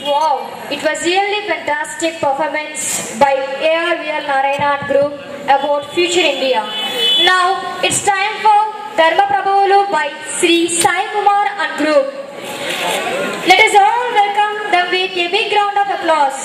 Wow, it was really fantastic performance by ARVL Narayana and group about future India. Now it's time for Dharma Prabhavulu by Sri Sai Kumar and group. Let us all welcome them with a big round of applause.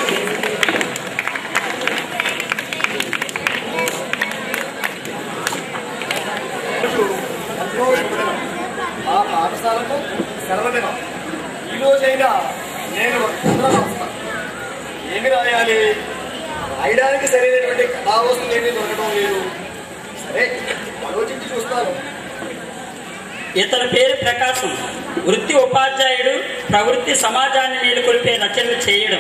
ఆ పాఠశాలకు సెలవుదినం ఈ రోజైనా నేను ఉత్తరం రాస్తాను ఏమి రాయాలి రాయడానికి సరైనటువంటి కథావస్తులు ఏమీ దొరకడం లేదు సరే ఆలోచించి చూస్తాను ఇతని పేరు ప్రకాశం వృత్తి ఉపాధ్యాయుడు ప్రవృత్తి సమాజాన్ని మేలుకొల్పే రచనలు చేయడం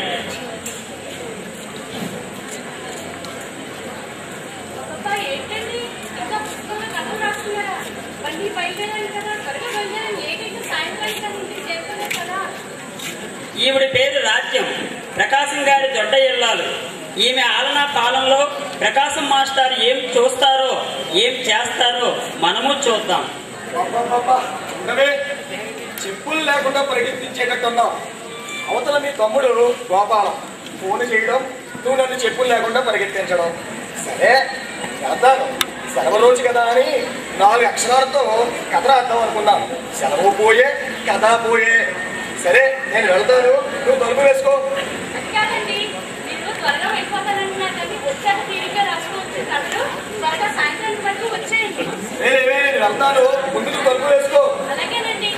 అబ్బాయి ఏంటండి ఇంకా పుస్తకంలో కథలు రాస్తున్నారా బండి బయలుదేరాలి కదా త్వరగా బయలుదేరండి ఏకైతే సాయంత్రానికి కదా ఇంటికి చేరుకోలేదు కదా ఈవిడి పేరు రాజ్యం ప్రకాశం గారి దొడ్డ ఇల్లాలు ఈమె ఆలనా పాలనలో ప్రకాశం మాస్టర్ ఏం చూస్తారో ఏం చేస్తారో మనము చూద్దాం అబ్బబ్బబ్బా, ఉండవే చెప్పులు లేకుండా పరిగెత్తించేటట్టున్నావు అవతల మీ తమ్ముడు గోపాలం ఫోన్ చేయడం నువ్వు నన్ను చెప్పులు లేకుండా పరిగెత్తించడం సరే వెళ్తాను సెలవు రోజు కదా అని నాలుగు అక్షరాలతో కథ రాద్దాం అనుకున్నాను సెలవు పోయే కథ పోయే సరే నేను వెళ్తాను నువ్వు తలుపు వేసుకో అది కాదండి మీరు త్వరగా వెళ్ళిపోతారంటున్నారు కానీ వచ్చాక తీరిగ్గా రాసుకోవచ్చు కథలు త్వరగా సాయంత్రానికి వరకు వచ్చేయండి వేరే వేరే నేను వెళ్తాను ముందు నువ్వు తలుపు వేసుకో అలాగేనండి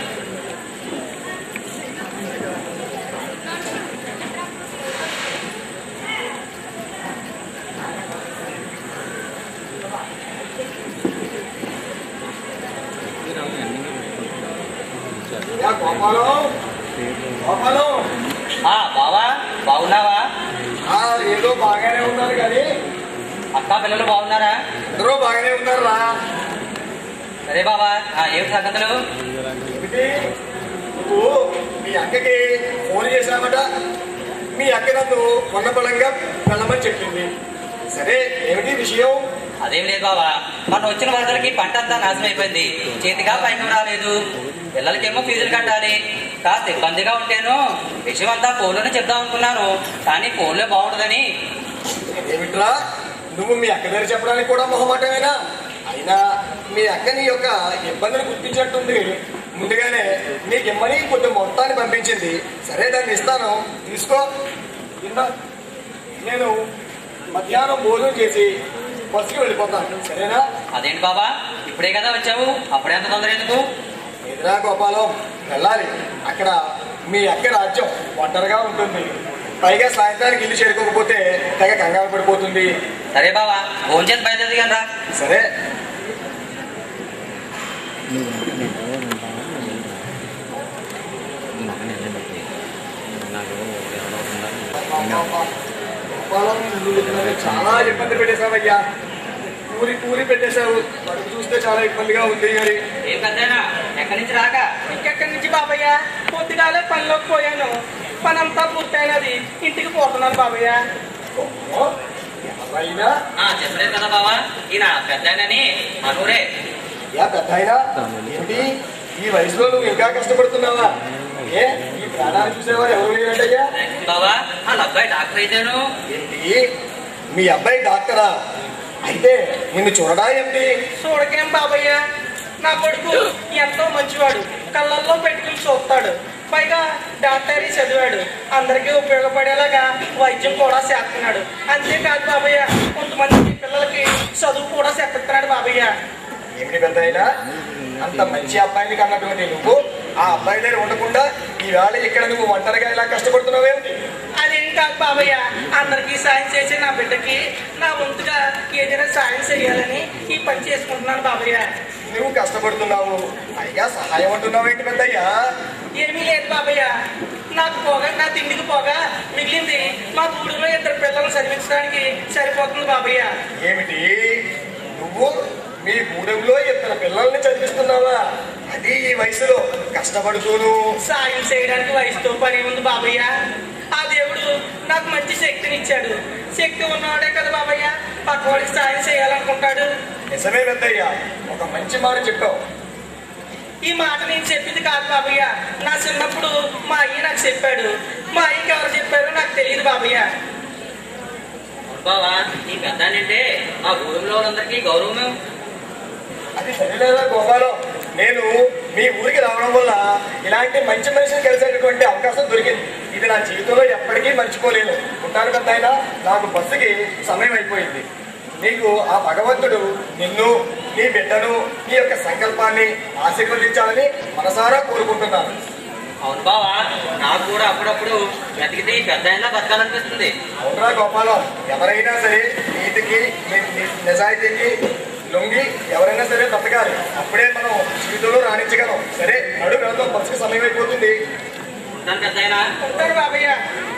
యా గోపాలం గోపాలం ఆ బావా బాగున్నావా ఆ, ఏదో బాగానే ఉన్నారు కానీ అక్క పిల్లలు బాగున్నారా అందరూ బాగానే ఉన్నారు రా సరే బావా ఆ ఏమిటి సంగతులు ఏమిటి నువ్వు మీ అక్కకి ఫోన్ చేశామట మీ అక్క నన్ను కొన్న బలంగా వెళ్ళమని చెప్పింది సరే ఏమిటి విషయం అదేం లేదు బావా మన వచ్చిన వరదలకి పంట అంతా నాశనం అయిపోయింది చేతిగా పైకి రాలేదు పిల్లలకేమో ఫీజులు కట్టాలి కాస్త ఇబ్బందిగా ఉంటేను విషయం అంతా ఫోన్లోనే చెప్దాం అనుకున్నాను కానీ ఫోన్లో బాగుంటుందని ఏమిట్రా నువ్వు మీ అక్క దగ్గర చెప్పడానికి కూడా మొహమాటమేనా అయినా మీ అక్క నీ యొక్క ఇబ్బందులు గుర్తించినట్టుంది ముందుగానే నీకు ఇమ్మని కొంచెం మొత్తాన్ని పంపించింది సరే దాన్ని ఇస్తాను తీసుకో ఇందా. నేను మధ్యాహ్నం భోజనం చేసి బస్సుకి వెళ్ళిపోతాను సరేనా అదేంటి బాబా ఇప్పుడే కదా వచ్చావు అప్పుడే అంత తొందర ఎందుకు ఎదురా గోపాలం వెళ్ళాలి అక్కడ మీ అక్క రాజ్యం ఒంటరిగా ఉంటుంది పైగా సాయంత్రానికి ఇల్లు చేరుకోకపోతే తెగ కంగారు పడిపోతుంది సరే బావా ఫోన్ చేసి బయలుదేరి రా సరే గోపాలం, నువ్వు నన్ను చాలా ఇబ్బంది పెట్టేశావయ్యా కూలి కూలి పెట్టేశావు కడుపు చూస్తే చాలా ఇబ్బందిగా ఉంది మరి ఏం పెద్దనా ఎక్కడి నుంచి రాక ఇంకెక్కడి నుంచి బాబయ్య పొద్దుగాలే పనిలోకి పోయాను పనంతా పూర్తయినది ఇంటికి పోతున్నాను బాబయ్య ఓ, ఎవరైనా ఆ చెప్పలేదు కదా బావా ఈయన పెద్దనని మనూరే యా పెద్ద అయినా ఏంటి ఈ వయసులో నువ్వు ఇంకా కష్టపడుతున్నావా ఏ ఈ ప్రాణాలు చూసేవారు ఎవరు లేరంటయ్యా బావా వాళ్ళ అబ్బాయి డాక్టర్ అయితేను ఏంటి మీ అబ్బాయి డాక్టరా అయితే నిన్ను చూడడా ఏంటి చూడకేం బాబయ్య నా కొడుకు ఎంతో మంచివాడు కళ్ళల్లో పెట్టుకుని చూస్తాడు పైగా డాక్టరీ చదివాడు అందరికీ ఉపయోగపడేలాగా వైద్యం కూడా చేస్తున్నాడు అంతేకాదు బాబయ్య కొంతమంది పిల్లలకి చదువు కూడా చెప్పిస్తున్నాడు బాబయ్య ఏమిటి పెద్ద అయినా అంత మంచి అబ్బాయిని కన్నటువంటి నువ్వు ఆ అబ్బాయి దగ్గర ఉండకుండా ఈవేళ ఇక్కడ నువ్వు ఒంటరిగా ఇలా కష్టపడుతున్నావేమిటి అదేం కాదు బాబయ్య అందరికీ సాయం చేసి నా బిడ్డకి నా వంతుగా ఏదైనా సాయం చేయాలని ఈ పని చేసుకుంటున్నాను బాబయ్య నువ్వు కష్టపడుతున్నావు పైగా సహాయం అంటున్నావేంటి పెద్దయ్యా ఏమీ లేదు బాబయ్య నాకు పోగా నా తిండికి పోగా మిగిలింది మా ఊడిలో ఇద్దరు పిల్లల్ని చదివించడానికి సరిపోతుంది బాబయ్య ఏమిటి నువ్వు మీ గూడెంలో ఇద్దరు పిల్లల్ని చదివిస్తున్నావా అది ఈ వయసులో కష్టపడుతూను సాయం చేయడానికి వయసుతో పని ఉంది బాబయ్య ఆ దేవుడు నాకు మంచి శక్తిని ఇచ్చాడు శక్తి ఉన్నవాడే కదా బాబయ్య పక్కవాడికి సాయం చేయాలనుకుంటాడు నిజమే పెద్దయ్యా ఒక మంచి మాట చెప్పావు ఈ మాట నేను చెప్పింది కాదు బాబయ్య నా చిన్నప్పుడు మా అయ్య నాకు చెప్పాడు మా అయ్యకి ఎవరు చెప్పారో నాకు తెలియదు బాబయ్య బావా ఈ పెద్ద అంటే ఆ ఊరిలో వాళ్ళందరికీ గౌరవం అది సరిలేదా గోపాలం నేను మీ ఊరికి రావడం వల్ల ఇలాంటి మంచి మనిషిని కలిసేటటువంటి అవకాశం దొరికింది ఇది నా జీవితంలో ఎప్పటికీ మర్చిపోలేను ఉంటాను పెద్ద ఆయన నాకు బస్సుకి సమయం అయిపోయింది నీకు ఆ భగవంతుడు నిన్ను నీ బిడ్డను నీ యొక్క సంకల్పాన్ని ఆశీర్వదించాలని మనసారా కోరుకుంటున్నాను అవును బావా నాకు కూడా అప్పుడప్పుడు బ్రతికితే ఈ పెద్ద అయినా బతకాలనిపిస్తుంది అవునరా గోపాలం ఎవరైనా సరే నీతికి ని- ని- నిజాయితీకి లొంగి ఎవరైనా సరే బతకాలి అప్పుడే మనం జీవితంలో రాణించగలం సరే నడు వెళ్తాం బస్సుకి సమయం అయిపోతుంది ఉంటాను పెద్ద అయినా ఉంటాను బాబయ్య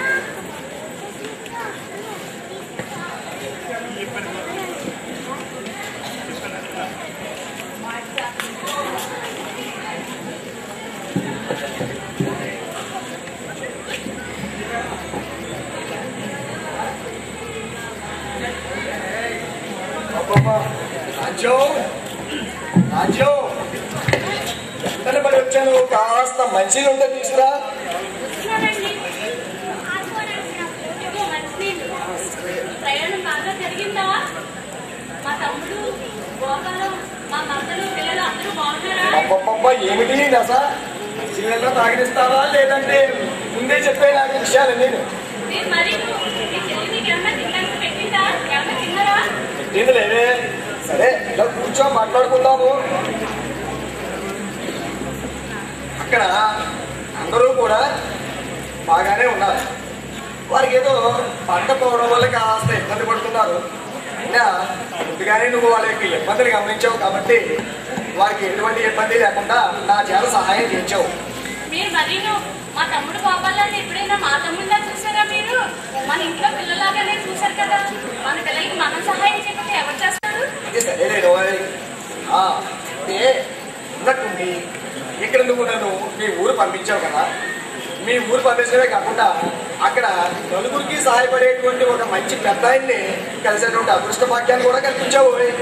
అబ్బబ్బా. రాజ్యం రాజ్యం ఎంతని పడి వచ్చాను కాస్త మంచిగా ఉంటే తీసుకురా వస్తున్నానండి. ఇదిగో మంచినీళ్ళు. ప్రయాణం బాగా జరిగిందా మా తమ్ముడు గోపాలం మా మద్దలు పిల్లలు అందరూ బాగున్నారా అబ్బబ్బబ్బా ఏమిటి దశ చిన్నగా తాగిస్తావా లేదంటే ముందే చెప్పే నాకు విషయాలు నేను మీరు మరి మీ చెల్లి మీకు ఏమన్నా తినడానికి పెట్టిందా ఏమన్నా తిన్నారా పెట్టింది లేవే సరే ఇలా కూర్చో మాట్లాడుకుందాము అక్కడ అందరూ కూడా బాగానే ఉన్నారు వారికి ఏదో పంట పోవడం వల్ల కాస్త ఇబ్బంది పడుతున్నారు అయినా ముందుగానే నువ్వు వాళ్ళ యొక్క ఇబ్బందులు గమనించావు కాబట్టి వారికి ఎటువంటి ఇబ్బంది లేకుండా నా చేత సహాయం చేయించావు మీరు మరీను మా తమ్ముడు గోపాలాన్ని ఎప్పుడైనా మా తమ్ముడిలా చూసారా మీరు మన ఇంట్లో పిల్లలాగానే చూసారు కదా మన పిల్లలకి మనం సహాయం చేయకపోతే ఎవరు చేస్తారు ఇది సరేలేదు అంటే ఉన్నట్టుండి ఇక్కడ నువ్వు నన్ను మీ ఊరు పంపించావు కదా మీ ఊరు పంపించడమే కాకుండా అక్కడ నలుగురికి సహాయపడేటువంటి ఒక మంచి పెద్ద ఆయన్ని కలిసేటువంటి అదృష్ట భాగ్యాన్ని కూడా కల్పించావు ఓయ్.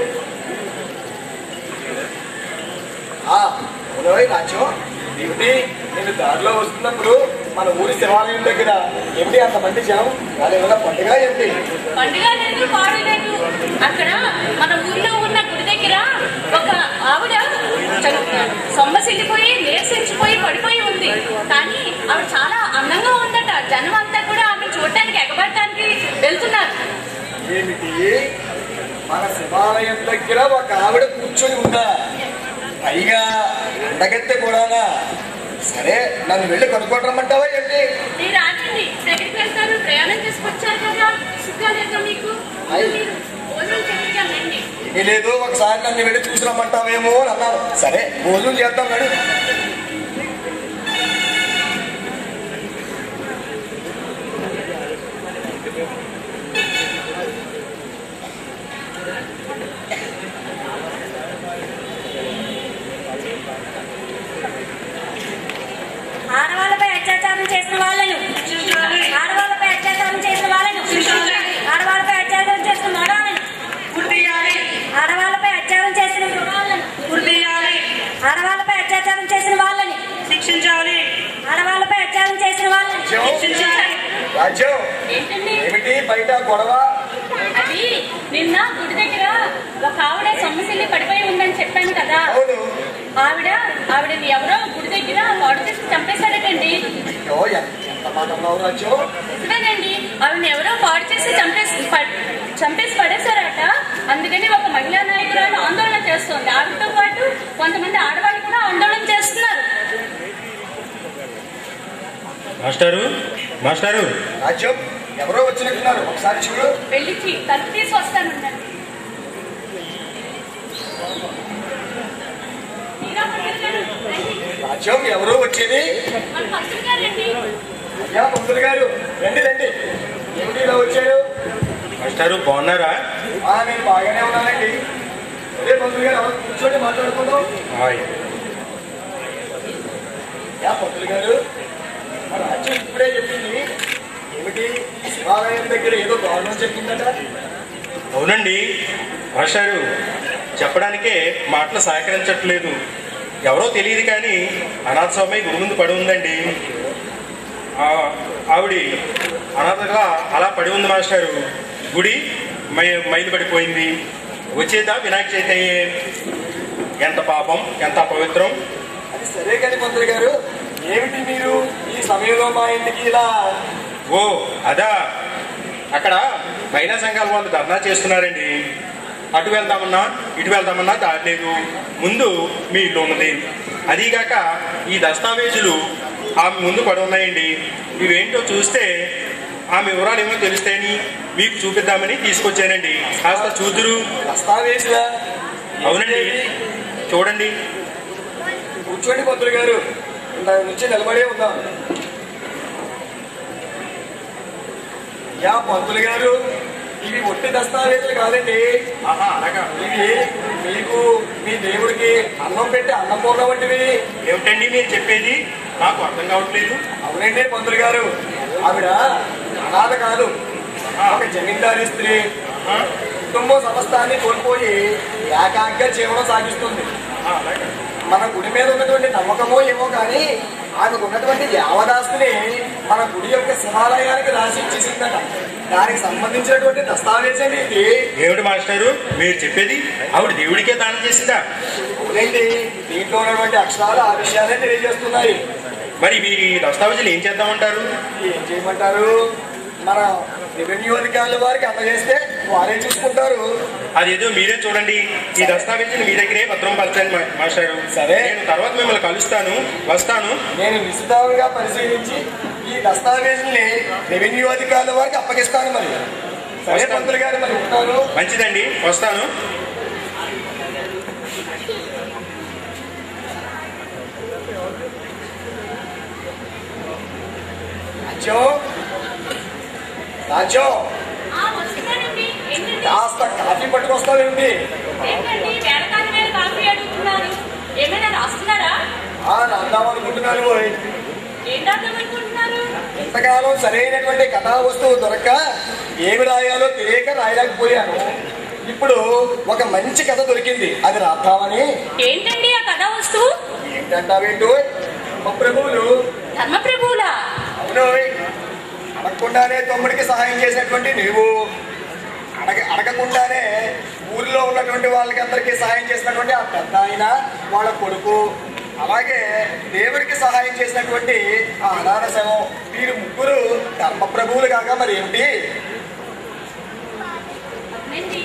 ఆ, అవునోయ్ రాజ్యం ఏమిటి నేను దారిలో వస్తున్నప్పుడు మన ఊరి శివాలయం దగ్గర ఏమిటి అంతమంది జనం వాళ్ళు ఏమైనా పండుగ ఏమిటి పండుగ లేదు పాడు లేదు అక్కడ మన ఊర్లో ఉన్న గుడి దగ్గర ఒక ఆవిడ చ- సొమ్మసిల్లిపోయి నీరసించిపోయి పడిపోయి ఉంది కానీ ఆవిడ చాలా అందంగా ఉందట జనం అంతా కూడా ఆమె చూడటానికి ఎగబడటానికి వెళ్తున్నారు ఏమిటి మన శివాలయం దగ్గర ఒక ఆవిడ కూర్చొని ఉందా పైగా అండగత్తె కూడానా సరే నన్ను వెళ్ళి కనుక్కోవటమంటావా ఏంటి మీరు ఆగండి ఎక్కడికి వెళ్తారు ప్రయాణం చేసుకొచ్చారు కదా సుఖా లేదా మీకు అయ్. మీరు భోజనం చక్కగా రండి ఏమీ లేదు ఒకసారి నన్ను వెళ్ళి చూసి రమ్మంటావేమో అని అన్నారు సరే భోజనం చేద్దాం నడు ఆడవాళ్ళపై అత్యాచారం చేసిన వాళ్ళను ఆడవాళ్ళపై అత్యాచారం చేసిన వాళ్ళను ఆడవాళ్ళపై అత్యాచారం చేసిన మగాళ్ళను ఆడవాళ్ళపై అత్యాచారం చేసిన మగాళ్ళను ఆడవాళ్ళపై అత్యాచారం చేసిన వాళ్ళని శిక్షించాలి ఆడవాళ్ళపై అత్యాచారం చేసిన వాళ్ళని రాజ్యం రాజ్యం ఏంటండి ఏమిటి బయట గొడవ అది నిన్న గుడి దగ్గర ఒక ఆవిడ సొమ్మసిల్లి పడిపోయి ఉందని చెప్పాను కదా అవును ఆవిడ ఆవిడని ఎవరో గుడి దగ్గర పాడు చేసి చంపేశారటండి అయ్యో ఎంత ఎంత మాట అన్నావు రాజ్యం నిజమేనండి ఆవిడని ఎవరో పాడు చేసి చంపేసి ప- చంపేసి పడేశారట అందుకని ఒక మహిళా నాయకురాలు ఆందోళన చేస్తోంది ఆవిడతో పాటు కొంతమంది ఆడవాళ్ళు కూడా ఆందోళన చేస్తున్నారు మాస్టారు మాస్టారు రాజ్యం ఎవరో వచ్చినట్టున్నారు ఒకసారి చూడు వెళ్ళి తీ- తలుపు తీసి వస్తానుండండి మీరా పంతులు గారు, రండి. రాజ్యం ఎవరో వచ్చేది మన పంతులు గారండి అయ్యా పంతులు గారు రండి రండి ఏమిటి ఇలా వచ్చారు మాస్టారు బాగున్నారా ఆ, నేను బాగానే ఉన్నానండి అదే పంతులు గారు ఎవరు కూర్చోండి మాట్లాడుకుందాం హాయ్ యా పంతులు గారు మా రాజ్యం ఇప్పుడే చెప్పింది ఏమిటి శివాలయం దగ్గర ఏదో దారుణం చెప్పిందట అవునండి మాస్టారు చెప్పడానికే మాటలు సహకరించట్లేదు ఎవరో తెలియదు కానీ అనాథ స్వామి గుడి ముందు పడి ఉందండి ఆ- ఆవిడ అనాథగా అలా పడి ఉంది మాస్టారు గుడి మై మైలు పడిపోయింది వచ్చేదా వినాయక చవితి అయ్యే ఎంత పాపం ఎంత అపవిత్రం అది సరే కానీ మంత్రి గారు ఏమిటి మీరు ఈ సమయంలో మా ఇంటికి ఇలా ఓ అదా అక్కడ మహిళా సంఘాల వాళ్ళు ధర్నా చేస్తున్నారండి అటు వెళ్దామన్నా ఇటు వెళ్దామన్నా దారి లేదు ముందు మీ ఇల్లు ఉన్నది అదీగాక ఈ దస్తావేజులు ఆమె ముందు పడి ఉన్నాయండి ఇవేంటో చూస్తే ఆమె వివరాలు ఏమో తెలుస్తాయని మీకు చూపిద్దామని తీసుకొచ్చానండి కాస్త చూదురు దస్తావేజులా అవునండి చూడండి కూర్చోండి మంత్రి గారు ఇందాక నుంచి నిలబడే ఉన్నాం యా పంతులు గారు ఇవి ఒట్టి దస్తావేజులు కాదండి ఆహా అలాగా ఇవి మీకు మీ దేవుడికి అన్నం పెట్టి అన్నపూర్ణ వంటివి ఏమిటండి మీరు చెప్పేది నాకు అర్థం కావట్లేదు అవునండి పంతులు గారు ఆవిడ అనాథ కాదు ఒక జమీందారీ స్త్రీ ఆ, కుటుంబం సమస్తాన్ని కోల్పోయి ఏకాగ్ర జీవనం సాగిస్తుంది ఆ, అలాగా మన గుడి మీద ఉన్నటువంటి నమ్మకమో ఏమో కానీ ఆమెకు ఉన్నటువంటి యావదాస్తిని మన గుడి యొక్క శివాలయానికి రాసి ఇచ్చేసిందట దానికి సంబంధించినటువంటి దస్తావేజ్ అండి ఇది ఏమిటి మాస్టారు మీరు చెప్పేది ఆవిడ దేవుడికే దానం చేసిందా అవునండి దీంట్లో ఉన్నటువంటి అక్షరాలు ఆ విషయాలే తెలియజేస్తున్నాయి మరి మీ దస్తావేజులు ఏం చేద్దామంటారు ఏం చేయమంటారు మన రెవెన్యూ అధికారుల వారికి అందజేస్తే వారే చూసుకుంటారు అదేదో మీరే చూడండి ఈ దస్తావేజులు మీ దగ్గరే భద్రం పరచండి మా- మాస్టారు సరే. నేను తర్వాత మిమ్మల్ని కలుస్తాను వస్తాను నేను విస్తృతంగా పరిశీలించి ఈ దస్తావేజుల్ని రెవెన్యూ అధికారుల వారికి అప్పగిస్తాను మరి సరే వస్తాను. పంతులు గారు మరి ఉంటాను మంచిదండి వస్తాను రాజ్యం రాజ్యం ఆ, వస్తున్నానండి ఏంటండి కాస్త కాఫీ పట్టుకొస్తావేంటి ఏంటండి వేళకాని వేళ కాఫీ అడుగుతున్నారు ఏమైనా రాస్తున్నారా ఆ రాద్దాం అనుకుంటున్నాను ఓయ్. ఏం రాద్దాం అనుకుంటున్నారు ఇంతకాలం సరైనటువంటి కథా వస్తువు దొరక్క ఏమి రాయాలో తెలియక రాయలేకపోయాను ఇప్పుడు ఒక మంచి కథ దొరికింది అది రాద్దామని ఏంటండి ఆ కథ వస్తువు ఏంటంటావేంటో మా ప్రభువులు ధర్మప్రభువులా అవును అడగకుండానే తమ్ముడికి సహాయం చేసినటువంటి నీవు అడగ అడగకుండానే ఊరిలో ఉన్నటువంటి వాళ్ళకి అందరికీ సహాయం చేసినటువంటి ఆ పెద్ద ఆయన వాళ్ళ కొడుకు అలాగే దేవుడికి సహాయం చేసినటువంటి ఆ అనాథ శవం వీరు ముగ్గురు ధర్మ ప్రభువులు కాక మరి ఏమిటి అవునండి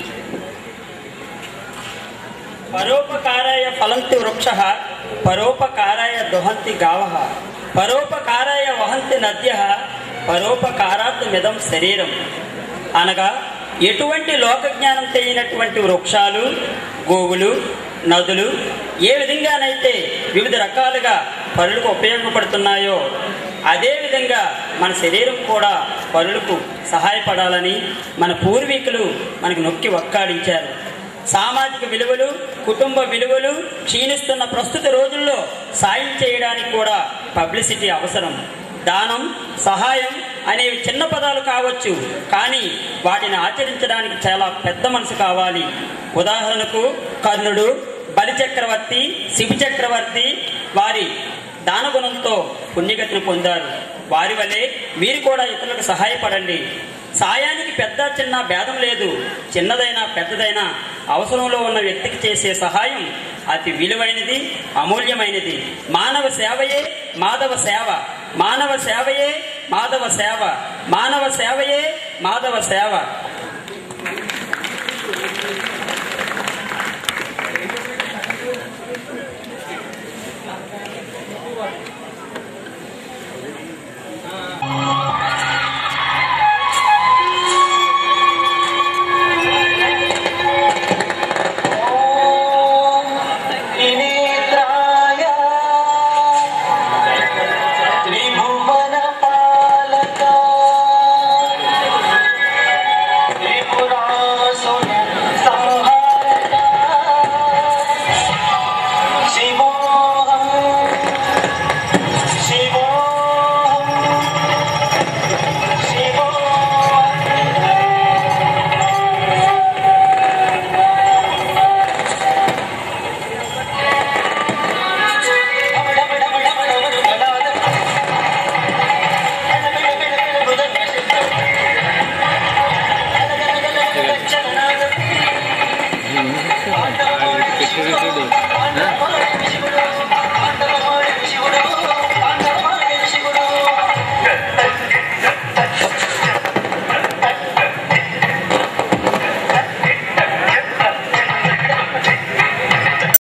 పరోపకారాయ ఫలంతి వృక్ష పరోపకారాయ దుహంతి గావ పరోపకారాయ వహంతి నద్య పరోపకారార్థమిదం శరీరం అనగా ఎటువంటి లోకజ్ఞానం తెలియనటువంటి వృక్షాలు గోవులు నదులు ఏ విధంగానైతే వివిధ రకాలుగా పరులకు ఉపయోగపడుతున్నాయో అదే విధంగా మన శరీరం కూడా పరులకు సహాయపడాలని మన పూర్వీకులు మనకు నొక్కి వక్కాడించారు సామాజిక విలువలు కుటుంబ విలువలు క్షీణిస్తున్న ప్రస్తుత రోజుల్లో సాయం చేయడానికి కూడా పబ్లిసిటీ అవసరం దానం సహాయం అనేవి చిన్న పదాలు కావచ్చు కానీ వాటిని ఆచరించడానికి చాలా పెద్ద మనసు కావాలి ఉదాహరణకు కర్ణుడు బలిచక్రవర్తి శివ చక్రవర్తి వారి దానగుణంతో పుణ్యగతిని పొందారు వారి వలె మీరు కూడా ఇతరులకు సహాయపడండి సాయానికి పెద్ద చిన్న భేదం లేదు చిన్నదైనా పెద్దదైనా అవసరంలో ఉన్న వ్యక్తికి చేసే సహాయం అతి విలువైనది అమూల్యమైనది మానవ సేవయే మాధవ సేవ మానవ సేవయే మాధవ సేవ మానవ సేవయే మాధవ సేవ